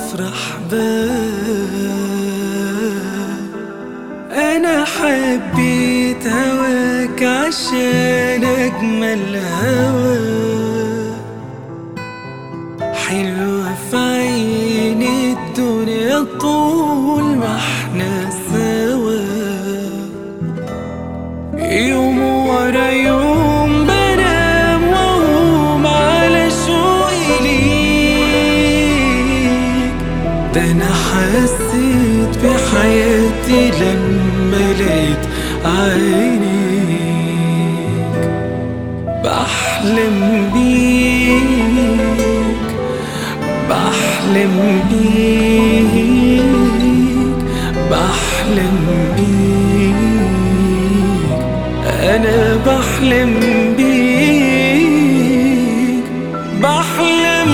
وافرح باه انا حبيت هواك عشان اجمل هوا حلوة في عيني الدنيا طول ما احنا سوا يوم ورا يوم بنام واقوم على شوقي ليك ده انا حسيت بحياتي لما لقيت عينيك بحلم بيك بحلم بيك بحلم بيك أنا بحلم بيك بحلم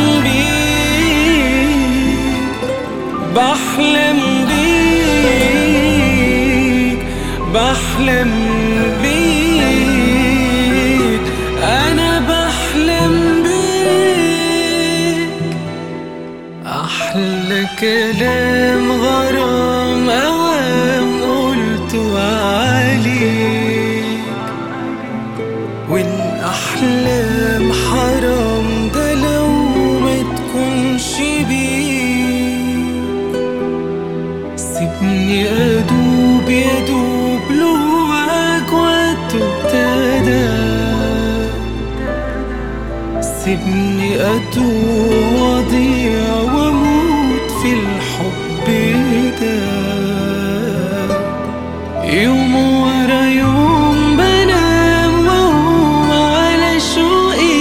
بيك بحلم بيك بحلم بيك أنا بحلم بيك أحلى كلام غرام أوام قلته عليك والأحلام حرام ده لو ما تكونش بيك سيبني أدوب يدوب لواك وقته ابتدى سيبني أتوه وأضيع وأموت في الحب ده يوم ورا يوم بنام وأقوم على شوقي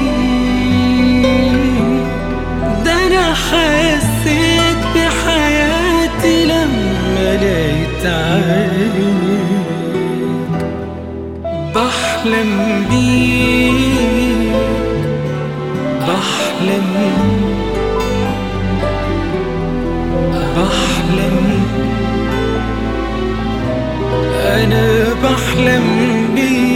ليك ده أنا حسيت بحياتي لما لقيت عينيك بحلم بيك بحلم بحلم أنا بحلم بيك